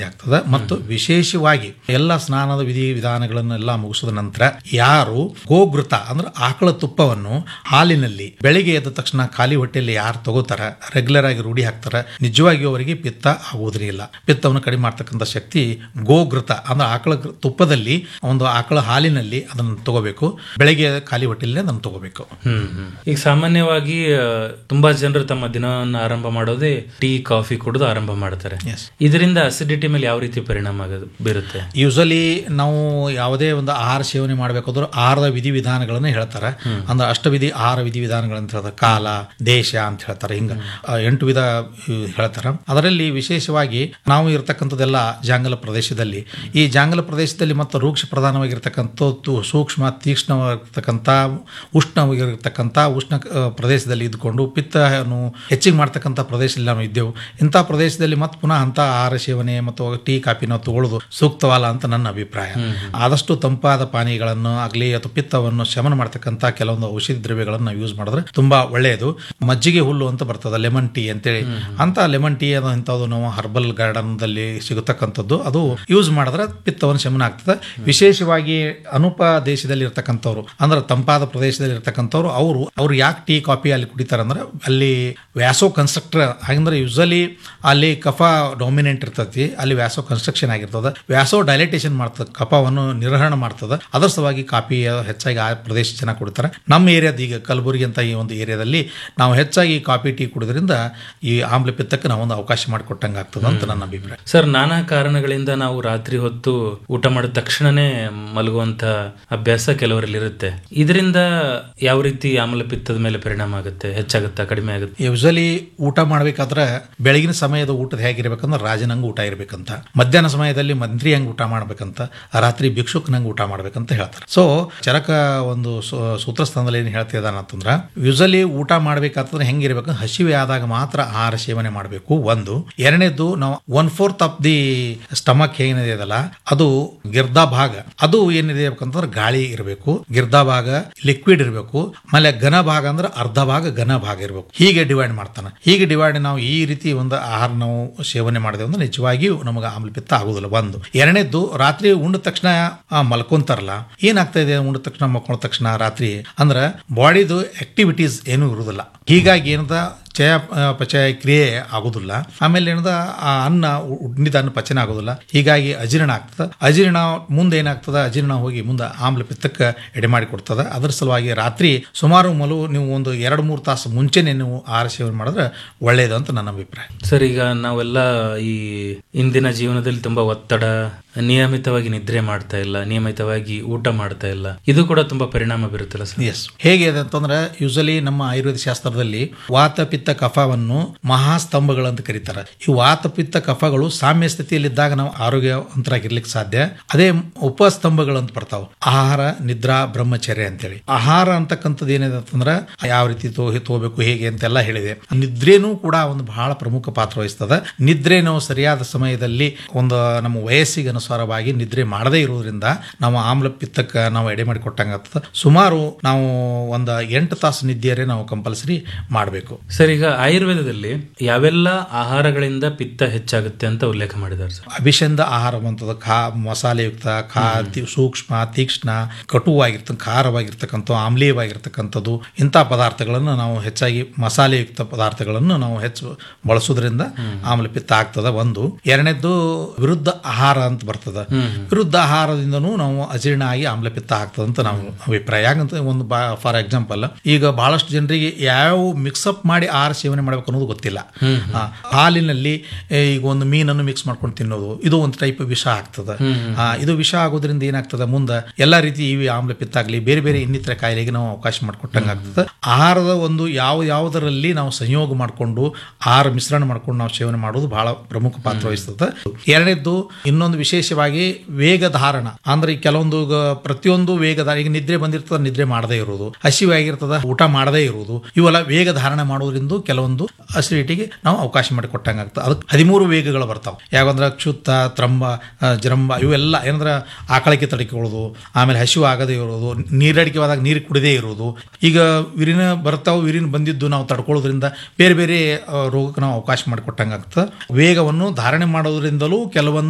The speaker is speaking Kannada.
ಸಾಧ್ಯ ಆಗ್ತದೆ ಮತ್ತು ವಿಶೇಷವಾಗಿ ಎಲ್ಲ ಸ್ನಾನದ ವಿಧಿ ವಿಧಾನಗಳನ್ನೆಲ್ಲ ಮುಗಿಸಿದ ನಂತರ ಯಾರು ಗೋಘೃತ ಅಂದ್ರೆ ಆಕಳ ತುಪ್ಪವನ್ನು ಹಾಲಿನಲ್ಲಿ ಬೆಳಿಗ್ಗೆ ಎದ್ದ ತಕ್ಷಣ ಖಾಲಿ ಹೊಟ್ಟೆಯಲ್ಲಿ ಯಾರು ತಗೋತಾರ ರೆಗ್ಯುಲರ್ ಆಗಿ ರೂಢಿ ಹಾಕ್ತಾರ ನಿಜವಾಗಿಯೂ ಅವರಿಗೆ ಪಿತ್ತ ಆಗುವುದೇ ಇಲ್ಲ ಪಿತ್ತವನ್ನು ಕಡಿಮೆ ಮಾಡ್ತಕ್ಕಂಥ ಶಕ್ತಿ ಗೋಘೃತ ಅಂದ್ರೆ ಆಕಳ ಗೃ- ತುಪ್ಪದಲ್ಲಿ ಒಂದು ಆಕಳ ಹಾಲಿನಲ್ಲಿ ಅದನ್ನು ತಗೋಬೇಕು ಬೆಳಿಗ್ಗೆ ಖಾಲಿ ಹೊಟ್ಟೆಯಲ್ಲಿ ಅದನ್ನು ತಗೋಬೇಕು ಹ್ಮ್ ಹ್ಮ್. ಈಗ ಸಾಮಾನ್ಯವಾಗಿ ಆ, ತುಂಬಾ ಜನರು ತಮ್ಮ ದಿನವನ್ನು ಆರಂಭ ಮಾಡೋದೇ ಟೀ ಕಾಫಿ ಕುಡಿದು ಆರಂಭ ಮಾಡ್ತಾರೆ ಇದರಿಂದ ಅಸಿಡಿಟಿ ಮೇಲೆ ಯಾವ ರೀತಿ ಪರಿಣಾಮ ಆಗೋದು ಬೀರುತ್ತೆ ಯೂಸಲಿ ನಾವು ಯಾವುದೇ ಒಂದು ಆಹಾರ ಸೇವನೆ ಮಾಡಬೇಕಾದ್ರೂ ಆಹಾರದ ವಿಧಿವಿಧಾನಗಳನ್ನು ಹೇಳ್ತಾರೆ ಅಂದ್ರೆ ಅಷ್ಟವಿಧಿ ಆಹಾರ ವಿಧಿವಿಧಾನಗಳಂತ ಹೇಳ್ತಾರೆ ಕಾಲ ದೇಶ ಅಂತ ಹೇಳ್ತಾರೆ ಹಿಂಗ ಆ, ಎಂಟು ವಿಧ ಇವ್ ಹೇಳ್ತಾರೆ ಅದರಲ್ಲಿ ವಿಶೇಷವಾಗಿ ನಾವು ಇರತಕ್ಕಂಥದ್ದೆಲ್ಲ ಜಾಂಗಲ ಪ್ರದೇಶದಲ್ಲಿ ಈ ಜಾಂಗಲ ಪ್ರದೇಶದಲ್ಲಿ ಮತ್ತು ರೂಕ್ಷ ಪ್ರಧಾನವಾಗಿರ್ತಕ್ಕಂಥದ್ದು ಸೂಕ್ಷ್ಮ ತೀಕ್ಷ್ಣವಾಗಿರ್ತಕ್ಕಂಥ ಉಷ್ಣವಾಗಿರ್ತಕ್ಕಂಥ ಉಷ್ಣ ಆ, ಪ್ರದೇಶದಲ್ಲಿ ಇದ್ದುಕೊಂಡು ಪಿತ್ತವನ್ನು ಹೆಚ್ಚಿಗೆ ಮಾಡ್ತಕ್ಕಂಥ ಪ್ರದೇಶದಲ್ಲಿ ನಾವು ಇದ್ದೆವು ಇಂಥ ಪ್ರದೇಶದಲ್ಲಿ ಮತ್ತೆ ಪುನಃ ಅಂಥ ಆಹಾರ ಸೇವನೆ ಮತ್ತು ಟೀ ಕಾಫಿ ನಾವು ತಗೊಳ್ಳೋದು ಸೂಕ್ತವಲ್ಲ ಅಂತ ನನ್ನ ಅಭಿಪ್ರಾಯ ಆದಷ್ಟು ತಂಪಾದ ಪಾನೀಯಗಳನ್ನು ಆಗಲಿ ಅಥವಾ ಪಿತ್ತವನ್ನು ಶಮನ ಮಾಡ್ತಕ್ಕಂಥ ಕೆಲವೊಂದು ಔಷಧಿ ದ್ರವ್ಯಗಳನ್ನು ನಾವು ಯೂಸ್ ಮಾಡಿದ್ರೆ ತುಂಬಾ ಒಳ್ಳೆಯದು ಮಜ್ಜಿಗೆ ಹುಲ್ಲು ಅಂತ ಬರ್ತದೆ ಲೆಮನ್ ಟೀ ಅಂತೇಳಿ ಅಂತ ಲೆಮನ್ ಟೀ ಅದು ಇಂಥದ್ದು ನಾವು ಹರ್ಬಲ್ ಗಾರ್ಡನ್ದಲ್ಲಿ ಸಿಗತಕ್ಕಂಥದ್ದು ಅದು ಯೂಸ್ ಮಾಡಿದ್ರೆ ಪಿತ್ತವನ್ನು ಶಮನ ಆಗ್ತದೆ ವಿಶೇಷವಾಗಿ ಅನುಪ ದೇಶದಲ್ಲಿ ಇರ್ತಕ್ಕಂಥವ್ರು ಅಂದ್ರೆ ತಂಪಾದ ಪ್ರದೇಶದಲ್ಲಿ ಇರ್ತಕ್ಕಂಥವ್ರು ಅವರು ಅವ್ರು ಯಾಕೆ ಟೀ ಕಾಫಿ ಅಲ್ಲಿ ಕುಡಿತಾರೆ ಅಂದ್ರೆ ಅಲ್ಲಿ ವ್ಯಾಸೋ ಕನ್ಸ್ಟ್ರಕ್ಟರ್ ಅಂದ್ರೆ ಯೂಸಲಿ ಅಲ್ಲಿ ಕಫ ಡಾಮಿನೆಂಟ್ ಇರ್ತೈತಿ ಅಲ್ಲಿ ವ್ಯಾಸೋ ಕನ್ಸ್ಟ್ರಕ್ಷನ್ ಆಗಿರ್ತದೆ ವ್ಯಾಸೋ ಡೈಲೈಟೇಷನ್ ಮಾಡ್ತದೆ ಕಫವನ್ನು ನಿರ್ವಹಣೆ ಮಾಡ್ತದೆ ಅದರ ಸಲುವಾಗಿ ಕಾಫಿ ಹೆಚ್ಚಾಗಿ ಆ ಪ್ರದೇಶ ಚೆನ್ನಾಗಿ ಕುಡಿತಾರೆ ನಮ್ಮ ಏರಿಯಾದ ಈಗ ಕಲಬುರಗಿ ಅಂತ ಈ ಒಂದು ಏರಿಯಾದಲ್ಲಿ ನಾವು ಹೆಚ್ಚಾಗಿ ಕಾಫಿ ಟೀ ಕುಡಿದ್ರಿಂದ ಈ ಆಮ್ಲ ಪಿತ್ತಕ್ಕೆ ನಾವು ಒಂದು ಅವಕಾಶ ಮಾಡಿಕೊಟ್ಟಂಗೆ ಆಗ್ತದೆ ಅಂತ ನನ್ನ ಅಭಿಪ್ರಾಯ ಸರ್ ನಾನಾ ಕಾರಣಗಳಿಂದ ನಾವು ರಾತ್ರಿ ಹೊತ್ತು ಊಟ ಮಾಡಿದ ತಕ್ಷಣನೇ ಮಲಗುವಂತ ಅಭ್ಯಾಸ ಕೆಲವರಲ್ಲಿ ಇರುತ್ತೆ ಇದರಿಂದ ಯಾವ ರೀತಿ ಆಮ್ಲಪಿತ್ತದ ಮೇಲೆ ಪರಿಣಾಮ ಆಗುತ್ತೆ ಹೆಚ್ಚಾಗುತ್ತಾ ಕಡಿಮೆ ಆಗುತ್ತೆ ಯೂಸಲಿ ಊಟ ಮಾಡ್ಬೇಕಾದ್ರೆ ಬೆಳಗಿನ ಸಮಯದ ಊಟದ ಹೇಗಿರ್ಬೇಕಂದ್ರೆ ರಾಜನಂಗೆ ಊಟ ಇರಬೇಕಂತ ಮಧ್ಯಾಹ್ನ ಸಮಯದಲ್ಲಿ ಮಂತ್ರಿ ಹಂಗೆ ಊಟ ಮಾಡ್ಬೇಕಂತ ರಾತ್ರಿ ಭಿಕ್ಷುಕನಂಗೆ ಊಟ ಮಾಡ್ಬೇಕಂತ ಹೇಳ್ತಾರೆ ಸೊ ಚರಕ ಒಂದು ಸೂ- ಸೂತ್ರಸ್ಥಾನದಲ್ಲಿ ಏನು ಹೇಳ್ತಿದ್ದಾನ ಅಂತಂದ್ರೆ ಯೂಸಲಿ ಊಟ ಮಾಡ್ಬೇಕಾದ್ರೆ ಹೆಂಗಿರ್ಬೇಕು ಹಸಿವೆ ಆದಾಗ ಮಾತ್ರ ಆಹಾರ ಸೇವನೆ ಮಾಡಬೇಕು ಒಂದು ಎರಡನೇದು ನಾವು one fourth of the stomach ಏನಿದೆ ಅದಲ್ಲ ಅದು ಗಿರ್ದಾ ಭಾಗ ಅದು ಏನಿದೆ ಅಂತಂದ್ರೆ ಗಾಳಿ ಇರಬೇಕು ಗಿರ್ದಾ ಭಾಗ ಲಿಕ್ವಿಡ್ ಇರಬೇಕು ಆಮೇಲೆ ಘನ ಭಾಗ ಅಂದ್ರೆ ಅರ್ಧ ಭಾಗ ಘನ ಭಾಗ ಇರಬೇಕು ಹೀಗೆ ಡಿವೈಡ್ ಮಾಡ್ತಾನೆ ಹೀಗೆ ಡಿವೈಡ್ ನಾವು ಈ ರೀತಿ ಒಂದು ಆಹಾರ ನಾವು ಸೇವನೆ ಮಾಡಿದೆವು ಅಂದ್ರೆ ನಿಜವಾಗಿಯೂ ನಮಗೆ ಆಮ್ಲಪಿತ್ತ ಆಗುದಿಲ್ಲ ಒಂದು ಎರಡನೇದ್ದು ರಾತ್ರಿ ಉಂಡ ತಕ್ಷಣ ಆ, ಮಲ್ಕೊಂತಾರಲ್ಲ ಏನಾಗ್ತಾ ಇದೆ ಉಂಡ ತಕ್ಷಣ ಮಲ್ಕೊಂಡ ತಕ್ಷಣ ರಾತ್ರಿ ಅಂದ್ರೆ ಬಾಡಿದು ಆಕ್ಟಿವಿಟೀಸ್ ಏನೂ ಇರುವುದಿಲ್ಲ ಹೀಗಾಗಿ ಏನದ ಚಯ ಆ, ಪಚಯ ಕ್ರಿಯೆ ಆಗೋದಿಲ್ಲ ಆಮೇಲೆ ಏನದ ಆ ಅನ್ನ ಉ- ಉಂಡಿದ ಅನ್ನ ಪಚನ ಆಗೋದಿಲ್ಲ ಹೀಗಾಗಿ ಅಜೀರ್ಣ ಆಗ್ತದೆ ಅಜೀರ್ಣ ಮುಂದೆ ಏನಾಗ್ತದೆ ಅಜೀರ್ಣ ಹೋಗಿ ಮುಂದೆ ಆಮ್ಲ ಪಿತ್ತಕ್ಕೆ ಎಡೆ ಮಾಡಿ ಕೊಡ್ತದೆ ಅದರ ಸಲುವಾಗಿ ರಾತ್ರಿ ಸುಮಾರು ಮಲು ನೀವು ಒಂದು ಎರಡು ಮೂರು ತಾಸು ಮುಂಚೆನೆ ನೀವು ಆಹಾರ ಸೇವನೆ ಮಾಡಿದ್ರೆ ಒಳ್ಳೆಯದು ಅಂತ ನನ್ನ ಅಭಿಪ್ರಾಯ ಸರ್ ಈಗ ನಾವೆಲ್ಲ ಈ ಇಂದಿನ ಜೀವನದಲ್ಲಿ ತುಂಬಾ ಒತ್ತಡ ನಿಯಮಿತವಾಗಿ ನಿದ್ರೆ ಮಾಡ್ತಾ ಇಲ್ಲ ನಿಯಮಿತವಾಗಿ ಊಟ ಮಾಡ್ತಾ ಇಲ್ಲ ಇದು ಕೂಡ ತುಂಬಾ ಪರಿಣಾಮ ಬೀರುತ್ತಲ್ಲ ಸರ್ ಎಸ್ ಹೇಗೆ ಇದೆ ಅಂತಂದ್ರೆ ಯೂಸಲಿ ನಮ್ಮ ಆಯುರ್ವೇದ ಶಾಸ್ತ್ರದಲ್ಲಿ ವಾತ ಪಿತ್ತ ಕಫವನ್ನು ಮಹಾಸ್ತಂಭಗಳಂತ ಕರೀತಾರೆ ಈ ವಾತ ಪಿತ್ತ ಕಫಗಳು ಸಾಮ್ಯ ಸ್ಥಿತಿಯಲ್ಲಿದ್ದಾಗ ನಾವು ಆರೋಗ್ಯವಂತರಾಗಿರ್ಲಿಕ್ಕೆ ಸಾಧ್ಯ ಅದೇ ಉಪಸ್ತಂಭಗಳಂತ ಬರ್ತಾವ ಆಹಾರ ನಿದ್ರಾ ಬ್ರಹ್ಮಚರ್ಯ ಅಂತೇಳಿ ಆಹಾರ ಅಂತಕ್ಕಂಥದ್ದು ಏನಿದೆ ಅಂತಂದ್ರೆ ಯಾವ ರೀತಿ ತೋ ತಗೋಬೇಕು ಹೇಗೆ ಅಂತೆಲ್ಲ ಹೇಳಿದೆ ನಿದ್ರೇನೂ ಕೂಡ ಒಂದು ಬಹಳ ಪ್ರಮುಖ ಪಾತ್ರ ವಹಿಸ್ತದೆ ನಿದ್ರೆ ನಾವು ಸರಿಯಾದ ಸಮಯದಲ್ಲಿ ಒಂದು ನಮ್ಮ ವಯಸ್ಸಿಗೆ ಅನುಸಾರವಾಗಿ ನಿದ್ರೆ ಮಾಡದೇ ಇರೋದ್ರಿಂದ ನಾವು ಆಮ್ಲ ಪಿತ್ತಕ್ಕೆ ನಾವು ಎಡೆ ಮಾಡಿ ಕೊಟ್ಟಂಗೆ ಆಗ್ತದೆ ಸುಮಾರು ನಾವು ಒಂದು ಎಂಟು ತಾಸು ನಿದ್ದೆಯರೇ ನಾವು ಕಂಪಲ್ಸರಿ ಮಾಡಬೇಕು ಸರ್ ಈಗ ಆಯುರ್ವೇದದಲ್ಲಿ ಯಾವೆಲ್ಲ ಆಹಾರಗಳಿಂದ ಪಿತ್ತ ಹೆಚ್ಚಾಗುತ್ತೆ ಅಂತ ಉಲ್ಲೇಖ ಮಾಡಿದ್ದಾರೆ ಸರ್ ಅಭಿಷಂದ ಆಹಾರ ಬಂತದ ಖಾ ಮಸಾಲೆಯುಕ್ತ ಖಾ ತಿ- ಸೂಕ್ಷ್ಮ ತೀಕ್ಷ್ಣ ಕಟುವಾಗಿರ್ತಕ್ಕ ಖಾರವಾಗಿರ್ತಕ್ಕಂಥ ಆಮ್ಲೀಯವಾಗಿರ್ತಕ್ಕಂಥದ್ದು ಇಂಥ ಪದಾರ್ಥಗಳನ್ನು ನಾವು ಹೆಚ್ಚಾಗಿ ಮಸಾಲೆಯುಕ್ತ ಪದಾರ್ಥಗಳನ್ನು ನಾವು ಹೆಚ್ಚು ಬಳಸೋದ್ರಿಂದ ಆಮ್ಲಪಿತ್ತ ಆಗ್ತದ ಒಂದು ಎರಡನೇದ್ದು ವಿರುದ್ಧ ಆಹಾರ ಅಂತ ಬರ್ತದ ವಿರುದ್ಧ ಆಹಾರದಿಂದನೂ ನಾವು ಅಜೀರ್ಣ ಆಗಿ ಆಮ್ಲಪಿತ್ತ ಆಗ್ತದ ಅಂತ ನಾವು ಅಭಿಪ್ರಾಯ ಯಾಕಂತ ಒಂದು ಬಾ ಫಾರ್ ಎಕ್ಸಾಂಪಲ್ ಈಗ ಬಹಳಷ್ಟು ಜನರಿಗೆ ಯಾವ ಮಿಕ್ಸಪ್ ಮಾಡಿ ಆಹಾರ ಸೇವನೆ ಮಾಡಬೇಕು ಅನ್ನೋದು ಗೊತ್ತಿಲ್ಲ ಆ, ಹಾಲಿನಲ್ಲಿ ಏ, ಈಗ ಒಂದು ಮೀನನ್ನು ಮಿಕ್ಸ್ ಮಾಡ್ಕೊಂಡು ತಿನ್ನೋದು ಇದು ಒಂದು ಟೈಪ್ ವಿಷ ಆಗ್ತದೆ ಆ, ಇದು ವಿಷ ಆಗೋದ್ರಿಂದ ಏನಾಗ್ತದೆ ಮುಂದೆ ಎಲ್ಲ ರೀತಿ ಇವಿ ಆಮ್ಲ ಪಿತ್ತ ಆಗಲಿ ಬೇರೆ ಬೇರೆ ಇನ್ನಿತರ ಕಾಯಿಲೆಗೆ ನಾವು ಅವಕಾಶ ಮಾಡಿಕೊಟ್ಟಂಗೆ ಆಗ್ತದೆ ಆಹಾರದ ಒಂದು ಯಾವ ಯಾವುದರಲ್ಲಿ ನಾವು ಸಂಯೋಗ ಮಾಡಿಕೊಂಡು ಆಹಾರ ಮಿಶ್ರಣ ಮಾಡ್ಕೊಂಡು ನಾವು ಸೇವನೆ ಮಾಡೋದು ಬಹಳ ಪ್ರಮುಖ ಪಾತ್ರ ವಹಿಸ್ತದೆ ಎರಡನೇದ್ದು ಇನ್ನೊಂದು ವಿಶೇಷವಾಗಿ ವೇಗ ಧಾರಣ ಅಂದ್ರೆ ಈ ಕೆಲವೊಂದು ಗ- ಪ್ರತಿಯೊಂದು ವೇಗ ಧಾರ- ಈಗ ನಿದ್ರೆ ಬಂದಿರ್ತದ ನಿದ್ರೆ ಮಾಡದೇ ಇರೋದು ಹಸಿವೆ ಆಗಿರ್ತದ ಊಟ ಮಾಡದೇ ಇರುವುದು ಇವೆಲ್ಲ ವೇಗ ಧಾರಣೆ ಮಾಡೋದ್ರಿಂದ ಕೆಲವೊಂದು ಅಸಿಡಿಟಿಗೆ ನಾವು ಅವಕಾಶ ಮಾಡಿಕೊಟ್ಟಂಗೆ ಆಗ್ತದೆ ಅದಕ್ಕೆ ಹದಿಮೂರು ವೇಗಗಳು ಬರ್ತಾವೆ ಯಾವಂದ್ರೆ ಕ್ಷುತ್ತ ತ್ರಂಬ ಆ, ಜರಂಬ ಇವೆಲ್ಲ ಏನಂದ್ರೆ ಆಕಳಕ್ಕೆ ತಡೆಕೊಳ್ಳೋದು ಆಮೇಲೆ ಹಸಿವು ಆಗದೇ ಇರೋದು ನೀರಡಿಕೆ ಆದಾಗ ನೀರು ಕುಡಿದೇ ಇರೋದು ಈಗ ವಿರಿನ ಬರ್ತಾವೆ ವಿರಿನ ಬಂದಿದ್ದು ನಾವು ತಡ್ಕೊಳ್ಳೋದ್ರಿಂದ ಬೇರೆ ಬೇರೆ ಆ, ರೋಗಕ್ಕೆ ನಾವು ಅವಕಾಶ ಮಾಡಿಕೊಟ್ಟಂಗೆ ಆಗ್ತದೆ ವೇಗವನ್ನು ಧಾರಣೆ ಮಾಡೋದ್ರಿಂದಲೂ ಕೆಲವೊಂದು